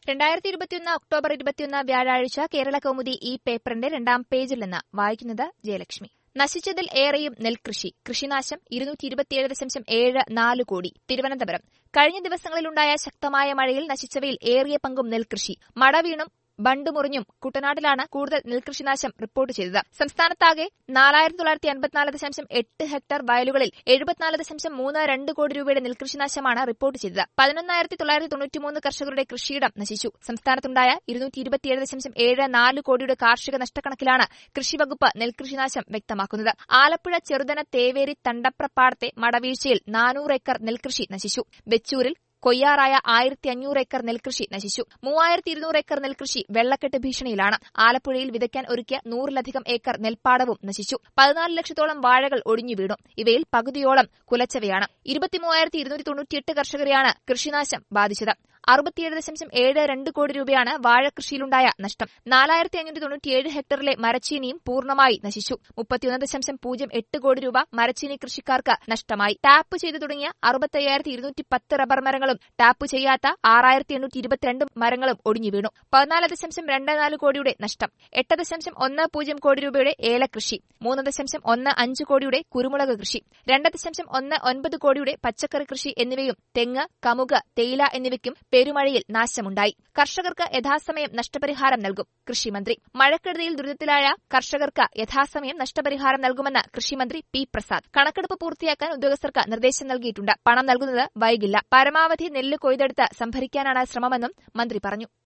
രണ്ടായിരത്തി ഇരുപത്തിയൊന്ന് ഒക്ടോബർ ഇരുപത്തിയൊന്ന് വ്യാഴാഴ്ച കേരള കൗമുദി ഈ പേപ്പറിന്റെ രണ്ടാം പേജിൽ നിന്ന് വായിക്കുന്നത് ജയലക്ഷ്മി നശിച്ചതിൽ ഏറെയും നെൽകൃഷി കൃഷിനാശം ഇരുന്നൂറ്റി ഇരുപത്തിയേഴ് ദശാംശം ഏഴ് നാല് കോടി തിരുവനന്തപുരം കഴിഞ്ഞ ദിവസങ്ങളിലുണ്ടായ ശക്തമായ മഴയിൽ നശിച്ചവയിൽ ഏറിയ പങ്കും നെൽകൃഷി മട വീണും ബണ്ട് മുറിഞ്ഞും കുട്ടനാട്ടിലാണ് കൂടുതൽ നെൽകൃഷിനാശം റിപ്പോർട്ട് ചെയ്തത് സംസ്ഥാനത്താകെ നാലായിരത്തി തൊള്ളായിരത്തി അൻപത്തിനാല് ദശാംശം എട്ട് ഹെക്ടർ വയലുകളിൽ എഴുപത്തിനാല് ദശാംശം മൂന്ന് രണ്ട് കോടി രൂപയുടെ നെൽകൃഷിനാശമാണ് റിപ്പോർട്ട് ചെയ്തത് പതിനൊന്നായിരത്തി തൊള്ളായിരത്തി തൊണ്ണൂറ്റിമൂന്ന് കർഷകരുടെ കൃഷിയിടം നശിച്ചു സംസ്ഥാനത്തുണ്ടായ ഇരുന്നൂറ്റി ഇരുപത്തിയേഴ് ദശാംശം ഏഴ് നാല് കോടിയുടെ കാർഷിക നഷ്ടക്കണക്കിലാണ് കൃഷിവകുപ്പ് നെൽകൃഷിനാശം വ്യക്തമാക്കുന്നത് ആലപ്പുഴ ചെറുതന തേവേരി തണ്ടപ്രപ്പാടത്തെ മടവീഴ്ചയിൽ നാനൂറ് ഏക്കർ നെൽകൃഷി നശിച്ചു വെച്ചൂരിൽ കൊയ്യാറായ ആയിരത്തി അഞ്ഞൂറ് ഏക്കർ നെൽകൃഷി നശിച്ചു മൂവായിരത്തി ഇരുന്നൂറ് ഏക്കർ നെൽകൃഷി വെള്ളക്കെട്ട് ഭീഷണിയിലാണ് ആലപ്പുഴയിൽ വിതയ്ക്കാൻ ഒരുക്കിയ നൂറിലധികം ഏക്കർ നെൽപ്പാടവും നശിച്ചു പതിനാല് ലക്ഷത്തോളം വാഴകൾ ഒടിഞ്ഞു വീണു ഇവയിൽ പകുതിയോളം കുലച്ചവയാണ് ഇരുപത്തിമൂവായിരത്തി ഇരുന്നൂറ്റി തൊണ്ണൂറ്റിയെട്ട് കർഷകരെയാണ് കൃഷിനാശം ബാധിച്ചത് അറുപത്തിയേഴ് ദശാംശം ഏഴ് രണ്ട് കോടി രൂപയാണ് വാഴകൃഷിയിലുണ്ടായ നഷ്ടം നാലായിരത്തി അഞ്ഞൂറ്റി തൊണ്ണൂറ്റിയേഴ് ഹെക്ടറിലെ മരച്ചീനിയും പൂർണ്ണമായി നശിച്ചു മുപ്പത്തിയൊന്ന് ദശാംശം പൂജ്യം എട്ട് കോടി രൂപ മരച്ചീനി കൃഷിക്കാർക്ക് നഷ്ടമായി ടാപ്പ് ചെയ്തു തുടങ്ങിയ അറുപത്തയ്യായിരത്തി ഇരുന്നൂറ്റി പത്ത് റബ്ബർ മരങ്ങളും ടാപ്പ് ചെയ്യാത്ത ആറായിരത്തി എണ്ണൂറ്റി ഇരുപത്തിരണ്ട് മരങ്ങളും ഒടിഞ്ഞു വീണു പതിനാല് ദശാംശം രണ്ട് നാല് കോടിയുടെ നഷ്ടം എട്ട് ദശാംശം ഒന്ന് പൂജ്യം കോടി രൂപയുടെ ഏലകൃഷി മൂന്ന് ദശാംശം ഒന്ന് അഞ്ച് കോടിയുടെ കുരുമുളക് കൃഷി രണ്ട് ദശാംശം ഒന്ന് ഒൻപത് കോടിയുടെ പച്ചക്കറി കൃഷി എന്നിവയും തെങ്ങ് കമുക് തേയില എന്നിവയ്ക്കും പെരുമഴയിൽ നാശമുണ്ടായി കർഷകർക്ക് യഥാസമയം നഷ്ടപരിഹാരം നൽകും കൃഷിമന്ത്രി മഴക്കെടുതിയിൽ ദുരിതത്തിലായ കർഷകർക്ക് യഥാസമയം നഷ്ടപരിഹാരം നൽകുമെന്ന് കൃഷിമന്ത്രി പി പ്രസാദ് കണക്കെടുപ്പ് പൂർത്തിയാക്കാൻ ഉദ്യോഗസ്ഥർക്ക് നിർദ്ദേശം നൽകിയിട്ടുണ്ട് പണം നൽകുന്നത് വൈകില്ല പരമാവധി നെല്ല് കൊയ്തെടുത്ത് സംഭരിക്കാനാണ് ശ്രമമെന്നും മന്ത്രി പറഞ്ഞു